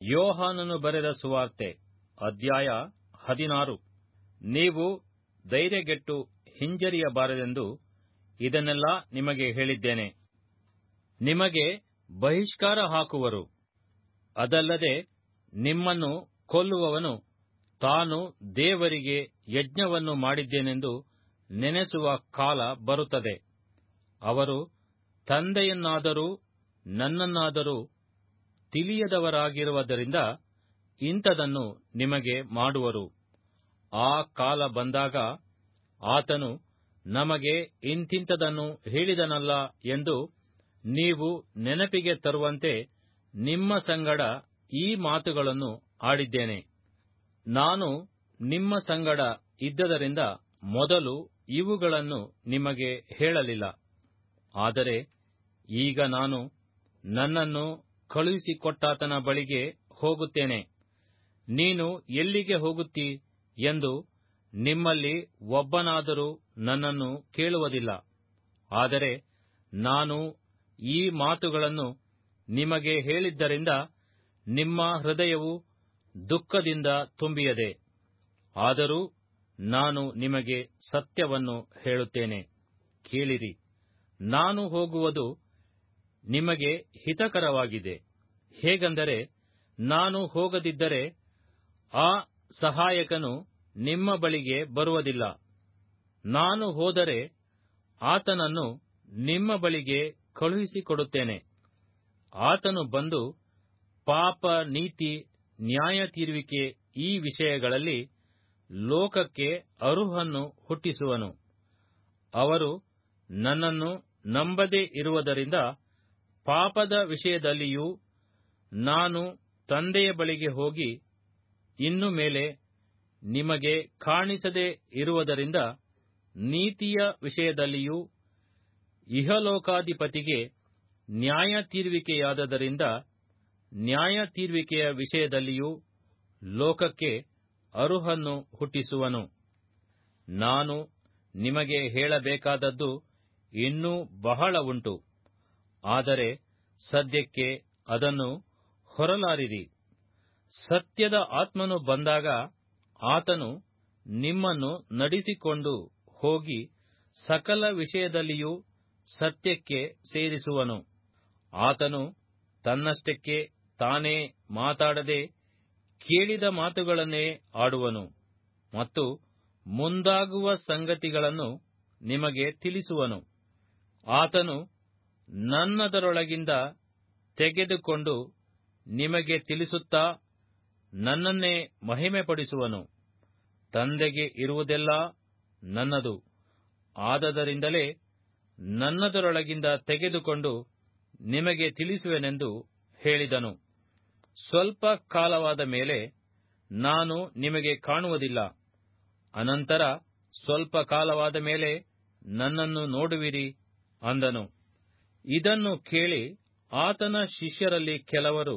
ಯೋಹಾನನು ಬರೆದ ಸುವಾರ್ತೆ ಅಧ್ಯಾಯ ಹದಿನಾರು ನೀವು ಧೈರ್ಯಗೆಟ್ಟು ಹಿಂಜರಿಯಬಾರದೆಂದು ಇದನ್ನೆಲ್ಲ ನಿಮಗೆ ಹೇಳಿದ್ದೇನೆ ನಿಮಗೆ ಬಹಿಷ್ಕಾರ ಹಾಕುವರು ಅದಲ್ಲದೆ ನಿಮ್ಮನ್ನು ಕೊಲ್ಲುವವನು ತಾನು ದೇವರಿಗೆ ಯಜ್ಞವನ್ನು ಮಾಡಿದ್ದೇನೆಂದು ನೆನೆಸುವ ಕಾಲ ಬರುತ್ತದೆ ಅವರು ತಂದೆಯನ್ನಾದರೂ ನನ್ನನ್ನಾದರೂ ತಿಳಿಯದವರಾಗಿರುವುದರಿಂದ ಇಂಥದನ್ನು ನಿಮಗೆ ಮಾಡುವರು ಆ ಕಾಲ ಬಂದಾಗ ಆತನು ನಮಗೆ ಇಂಥಿಂಥದನ್ನು ಹೇಳಿದನಲ್ಲ ಎಂದು ನೀವು ನೆನಪಿಗೆ ತರುವಂತೆ ನಿಮ್ಮ ಸಂಗಡ ಈ ಮಾತುಗಳನ್ನು ಆಡಿದ್ದೇನೆ ನಾನು ನಿಮ್ಮ ಸಂಗಡ ಇದ್ದದರಿಂದ ಮೊದಲು ಇವುಗಳನ್ನು ನಿಮಗೆ ಹೇಳಲಿಲ್ಲ ಆದರೆ ಈಗ ನಾನು ನನ್ನನ್ನು ಕಳುಹಿಸಿಕೊಟ್ಟಾತನ ಬಳಿಗೆ ಹೋಗುತ್ತೇನೆ ನೀನು ಎಲ್ಲಿಗೆ ಹೋಗುತ್ತೀ ಎಂದು ನಿಮ್ಮಲ್ಲಿ ಒಬ್ಬನಾದರೂ ನನ್ನನ್ನು ಕೇಳುವುದಿಲ್ಲ ಆದರೆ ನಾನು ಈ ಮಾತುಗಳನ್ನು ನಿಮಗೆ ಹೇಳಿದ್ದರಿಂದ ನಿಮ್ಮ ಹೃದಯವು ದುಃಖದಿಂದ ತುಂಬಿಯದೆ ಆದರೂ ನಾನು ನಿಮಗೆ ಸತ್ಯವನ್ನು ಹೇಳುತ್ತೇನೆ ಕೇಳಿರಿ ನಾನು ಹೋಗುವುದು ನಿಮಗೆ ಹಿತಕರವಾಗಿದೆ ಹೇಗೆಂದರೆ ನಾನು ಹೋಗದಿದ್ದರೆ ಆ ಸಹಾಯಕನು ನಿಮ್ಮ ಬಳಿಗೆ ಬರುವುದಿಲ್ಲ ನಾನು ಹೋದರೆ ಆತನನ್ನು ನಿಮ್ಮ ಬಳಿಗೆ ಕಳುಹಿಸಿಕೊಡುತ್ತೇನೆ ಆತನು ಬಂದು ಪಾಪ ನೀತಿ ನ್ಯಾಯ ತೀರುವಿಕೆ ಈ ವಿಷಯಗಳಲ್ಲಿ ಲೋಕಕ್ಕೆ ಅರುಹನ್ನು ಹುಟ್ಟಿಸುವನು ಅವರು ನನ್ನನ್ನು ನಂಬದೇ ಇರುವುದರಿಂದ ಪಾಪದ ವಿಷಯದಲ್ಲಿಯೂ ನಾನು ತಂದೆಯ ಬಳಿಗೆ ಹೋಗಿ ಇನ್ನು ಮೇಲೆ ನಿಮಗೆ ಕಾಣಿಸದೇ ಇರುವುದರಿಂದ ನೀತಿಯ ವಿಷಯದಲ್ಲಿಯೂ ಇಹಲೋಕಾಧಿಪತಿಗೆ ನ್ಯಾಯ ತೀರುವಿಕೆಯಾದದರಿಂದ ನ್ಯಾಯ ತೀರುವಿಕೆಯ ವಿಷಯದಲ್ಲಿಯೂ ಲೋಕಕ್ಕೆ ಅರುಹನ್ನು ಹುಟ್ಟಿಸುವನು ನಾನು ನಿಮಗೆ ಹೇಳಬೇಕಾದದ್ದು ಇನ್ನೂ ಬಹಳ ಉಂಟು ಆದರೆ ಸದ್ಯಕ್ಕೆ ಅದನ್ನು ಹೊರಲಾರಿರಿ ಸತ್ಯದ ಆತ್ಮನು ಬಂದಾಗ ಆತನು ನಿಮ್ಮನ್ನು ನಡೆಸಿಕೊಂಡು ಹೋಗಿ ಸಕಲ ವಿಷಯದಲ್ಲಿಯೂ ಸತ್ಯಕ್ಕೆ ಸೇರಿಸುವನು ಆತನು ತನ್ನಷ್ಟಕ್ಕೆ ತಾನೇ ಮಾತಾಡದೆ ಕೇಳಿದ ಮಾತುಗಳನ್ನೇ ಆಡುವನು ಮತ್ತು ಮುಂದಾಗುವ ಸಂಗತಿಗಳನ್ನು ನಿಮಗೆ ತಿಳಿಸುವನು ಆತನು ನನ್ನದರೊಳಗಿಂದ ತೆಗೆದುಕೊಂಡು ನಿಮಗೆ ತಿಳಿಸುತ್ತಾ ನನ್ನನ್ನೇ ಮಹಿಮೆಪಡಿಸುವನು ತಂದೆಗೆ ಇರುವುದೆಲ್ಲ ನನ್ನದು ಆದದರಿಂದಲೇ ನನ್ನದರೊಳಗಿಂದ ತೆಗೆದುಕೊಂಡು ನಿಮಗೆ ತಿಳಿಸುವೆನೆಂದು ಹೇಳಿದನು ಸ್ವಲ್ಪ ಕಾಲವಾದ ಮೇಲೆ ನಾನು ನಿಮಗೆ ಕಾಣುವುದಿಲ್ಲ ಅನಂತರ ಸ್ವಲ್ಪ ಕಾಲವಾದ ಮೇಲೆ ನನ್ನನ್ನು ನೋಡುವಿರಿ ಅಂದನು ಇದನ್ನು ಕೇಳಿ ಆತನ ಶಿಷ್ಯರಲ್ಲಿ ಕೆಲವರು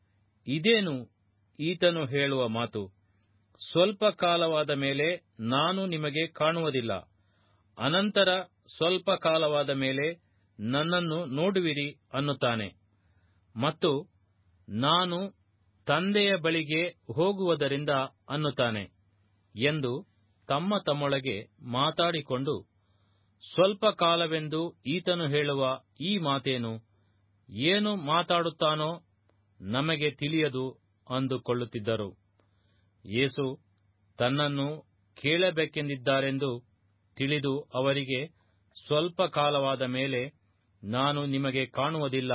ಇದೇನು ಈತನು ಹೇಳುವ ಮಾತು ಸ್ವಲ್ಪ ಕಾಲವಾದ ಮೇಲೆ ನಾನು ನಿಮಗೆ ಕಾಣುವುದಿಲ್ಲ ಅನಂತರ ಸ್ವಲ್ಪ ಕಾಲವಾದ ಮೇಲೆ ನನ್ನನ್ನು ನೋಡುವಿರಿ ಅನ್ನುತ್ತಾನೆ ಮತ್ತು ನಾನು ತಂದೆಯ ಬಳಿಗೆ ಹೋಗುವುದರಿಂದ ಅನ್ನುತ್ತಾನೆ ಎಂದು ತಮ್ಮ ತಮ್ಮೊಳಗೆ ಮಾತಾಡಿಕೊಂಡು ಸ್ವಲ್ಪ ಕಾಲವೆಂದು ಈತನು ಹೇಳುವ ಈ ಮಾತೇನು ಏನು ಮಾತಾಡುತ್ತಾನೋ ನಮಗೆ ತಿಳಿಯದು ಅಂದುಕೊಳ್ಳುತ್ತಿದ್ದರು ಯೇಸು ತನ್ನನ್ನು ಕೇಳಬೇಕೆಂದಿದ್ದಾರೆಂದು ತಿಳಿದು ಅವರಿಗೆ ಸ್ವಲ್ಪ ಕಾಲವಾದ ಮೇಲೆ ನಾನು ನಿಮಗೆ ಕಾಣುವುದಿಲ್ಲ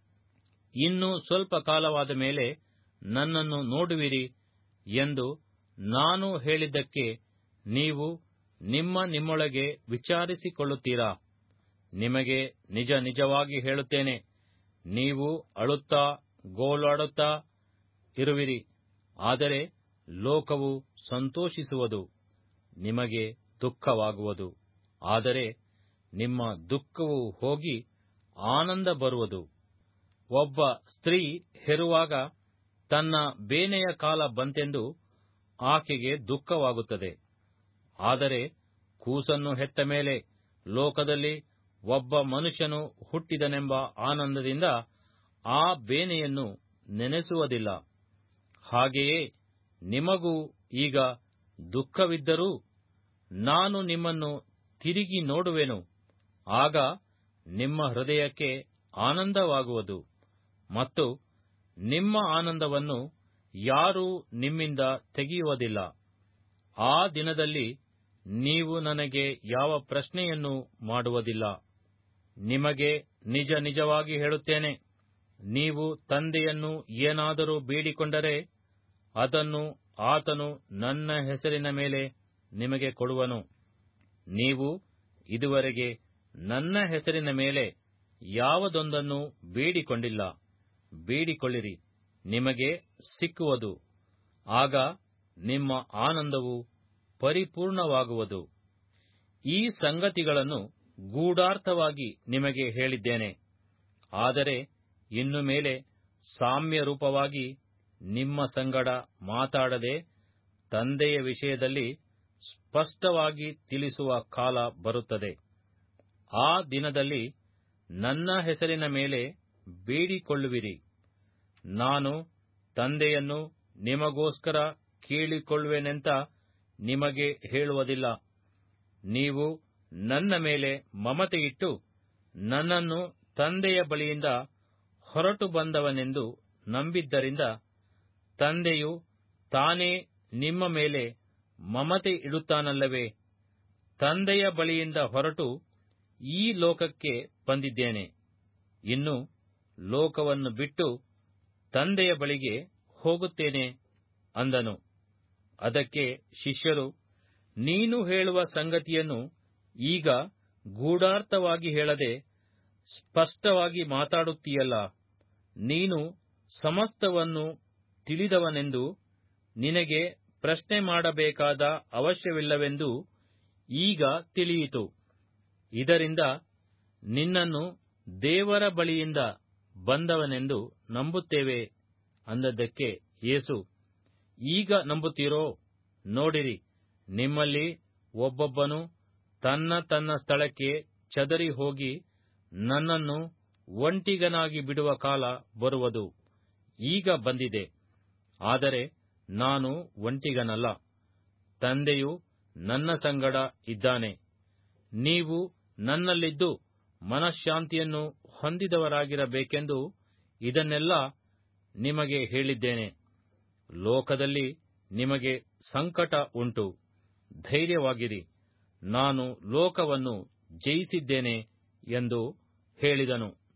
ಇನ್ನು ಸ್ವಲ್ಪ ಕಾಲವಾದ ಮೇಲೆ ನನ್ನನ್ನು ನೋಡುವಿರಿ ಎಂದು ನಾನು ಹೇಳಿದ್ದಕ್ಕೆ ನೀವು ನಿಮ್ಮ ನಿಮ್ಮೊಳಗೆ ವಿಚಾರಿಸಿಕೊಳ್ಳುತ್ತೀರಾ ನಿಮಗೆ ನಿಜ ನಿಜವಾಗಿ ಹೇಳುತ್ತೇನೆ ನೀವು ಅಳುತ್ತಾ ಗೋಳಾಡುತ್ತಾ ಇರುವಿರಿ ಆದರೆ ಲೋಕವು ಸಂತೋಷಿಸುವುದು ನಿಮಗೆ ದುಃಖವಾಗುವುದು ಆದರೆ ನಿಮ್ಮ ದುಃಖವು ಹೋಗಿ ಆನಂದ ಬರುವುದು ಒಬ್ಬ ಸ್ತ್ರೀ ಹೆರುವಾಗ ತನ್ನ ಬೇನೆಯ ಕಾಲ ಬಂತೆಂದು ಆಕೆಗೆ ದುಃಖವಾಗುತ್ತದೆ ಆದರೆ ಕೂಸನ್ನು ಹೆತ್ತ ಮೇಲೆ ಲೋಕದಲ್ಲಿ ಒಬ್ಬ ಮನುಷ್ಯನು ಹುಟ್ಟಿದನೆಂಬ ಆನಂದದಿಂದ ಆ ಬೇನೆಯನ್ನು ನೆನೆಸುವುದಿಲ್ಲ ಹಾಗೆಯೇ ನಿಮಗೂ ಈಗ ದುಃಖವಿದ್ದರೂ ನಾನು ನಿಮ್ಮನ್ನು ತಿರುಗಿ ನೋಡುವೆನು ಆಗ ನಿಮ್ಮ ಹೃದಯಕ್ಕೆ ಆನಂದವಾಗುವುದು ಮತ್ತು ನಿಮ್ಮ ಆನಂದವನ್ನು ಯಾರೂ ನಿಮ್ಮಿಂದ ತೆಗೆಯುವುದಿಲ್ಲ ಆ ದಿನದಲ್ಲಿ ನೀವು ನನಗೆ ಯಾವ ಪ್ರಶ್ನೆಯನ್ನು ಮಾಡುವುದಿಲ್ಲ ನಿಮಗೆ ನಿಜ ನಿಜವಾಗಿ ಹೇಳುತ್ತೇನೆ ನೀವು ತಂದೆಯನ್ನು ಏನಾದರೂ ಬೇಡಿಕೊಂಡರೆ ಅದನ್ನು ಆತನು ನನ್ನ ಹೆಸರಿನ ಮೇಲೆ ನಿಮಗೆ ಕೊಡುವನು ನೀವು ಇದುವರೆಗೆ ನನ್ನ ಹೆಸರಿನ ಮೇಲೆ ಯಾವುದೊಂದನ್ನು ಬೇಡಿಕೊಂಡಿಲ್ಲ ಬೇಡಿಕೊಳ್ಳಿರಿ ನಿಮಗೆ ಸಿಕ್ಕುವುದು ಆಗ ನಿಮ್ಮ ಆನಂದವು ಪರಿಪೂರ್ಣವಾಗುವುದು ಈ ಸಂಗತಿಗಳನ್ನು ಗೂಢಾರ್ಥವಾಗಿ ನಿಮಗೆ ಹೇಳಿದ್ದೇನೆ ಆದರೆ ಇನ್ನು ಮೇಲೆ ಸಾಮ್ಯ ರೂಪವಾಗಿ ನಿಮ್ಮ ಸಂಗಡ ಮಾತಾಡದೆ ತಂದೆಯ ವಿಷಯದಲ್ಲಿ ಸ್ಪಷ್ಟವಾಗಿ ತಿಳಿಸುವ ಕಾಲ ಬರುತ್ತದೆ ಆ ದಿನದಲ್ಲಿ ನನ್ನ ಹೆಸರಿನ ಮೇಲೆ ಬೇಡಿಕೊಳ್ಳುವಿರಿ ನಾನು ತಂದೆಯನ್ನು ನಿಮಗೋಸ್ಕರ ಕೇಳಿಕೊಳ್ಳುವೆನೆಂತ ನಿಮಗೆ ಹೇಳುವುದಿಲ್ಲ ನೀವು ನನ್ನ ಮೇಲೆ ಮಮತೆಯಿಟ್ಟು ನನ್ನನ್ನು ತಂದೆಯ ಬಳಿಯಿಂದ ಹೊರಟು ಬಂದವನೆಂದು ನಂಬಿದ್ದರಿಂದ ತಂದೆಯು ತಾನೇ ನಿಮ್ಮ ಮೇಲೆ ಮಮತೆ ಇಡುತ್ತಾನಲ್ಲವೇ ತಂದೆಯ ಬಳಿಯಿಂದ ಹೊರಟು ಈ ಲೋಕಕ್ಕೆ ಬಂದಿದ್ದೇನೆ ಇನ್ನು ಲೋಕವನ್ನು ಬಿಟ್ಟು ತಂದೆಯ ಬಳಿಗೆ ಹೋಗುತ್ತೇನೆ ಅಂದನು ಅದಕ್ಕೆ ಶಿಷ್ಯರು ನೀನು ಹೇಳುವ ಸಂಗತಿಯನ್ನು ಈಗ ಗೂಢಾರ್ಥವಾಗಿ ಹೇಳದೆ ಸ್ಪಷ್ಟವಾಗಿ ಮಾತಾಡುತ್ತೀಯಲ್ಲ ನೀನು ಸಮಸ್ತವನ್ನು ತಿಳಿದವನೆಂದು ನಿನಗೆ ಪ್ರಶ್ನೆ ಮಾಡಬೇಕಾದ ಅವಶ್ಯವಿಲ್ಲವೆಂದು ಈಗ ತಿಳಿಯಿತು ಇದರಿಂದ ನಿನ್ನನ್ನು ದೇವರ ಬಳಿಯಿಂದ ಬಂದವನೆಂದು ನಂಬುತ್ತೇವೆ ಅಂದದ್ದಕ್ಕೆ ಯೇಸು ಈಗ ನಂಬುತ್ತೀರೋ ನೋಡಿರಿ ನಿಮ್ಮಲ್ಲಿ ಒಬ್ಬೊಬ್ಬನು ತನ್ನ ತನ್ನ ಸ್ಥಳಕ್ಕೆ ಚದರಿ ಹೋಗಿ ನನ್ನನ್ನು ಒಂಟಿಗನಾಗಿ ಬಿಡುವ ಕಾಲ ಬರುವುದು ಈಗ ಬಂದಿದೆ ಆದರೆ ನಾನು ಒಂಟಿಗನಲ್ಲ ತಂದೆಯು ನನ್ನ ಸಂಗಡ ಇದ್ದಾನೆ ನೀವು ನನ್ನಲ್ಲಿದ್ದು ಮನಃಶಾಂತಿಯನ್ನು ಹೊಂದಿದವರಾಗಿರಬೇಕೆಂದು ಇದನ್ನೆಲ್ಲ ನಿಮಗೆ ಹೇಳಿದ್ದೇನೆ ಲೋಕದಲ್ಲಿ ನಿಮಗೆ ಸಂಕಟ ಉಂಟು ಧೈರ್ಯವಾಗಿರಿ ನಾನು ಲೋಕವನ್ನು ಜಯಿಸಿದ್ದೇನೆ ಎಂದು ಹೇಳಿದನು